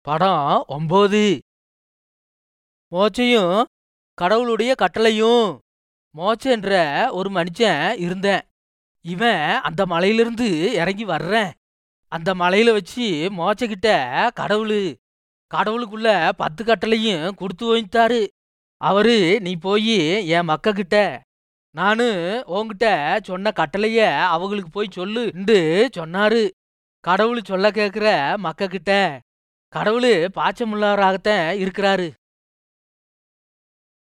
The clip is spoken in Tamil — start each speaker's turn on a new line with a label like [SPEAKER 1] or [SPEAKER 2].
[SPEAKER 1] படம் ஒன்பது மோச்சையும் கடவுளுடைய கட்டளையும் மோச்ச என்ற ஒரு மனுஷன் இருந்தேன் இவன் அந்த மலையிலிருந்து இறங்கி வர்றேன் அந்த மலையில வச்சு மோச்சக்கிட்ட கடவுளு கடவுளுக்குள்ள பத்து கட்டளையும் கொடுத்து வைத்தாரு அவரு நீ போய் என் மக்க கிட்ட நானு உன்கிட்ட சொன்ன கட்டளைய அவங்களுக்கு போய் சொல்லுன்னு சொன்னாரு கடவுள் சொல்ல கேக்குற மக்க கிட்ட கடவுள் பாச்சமுள்ளவராகத்தான் இருக்கிறாரு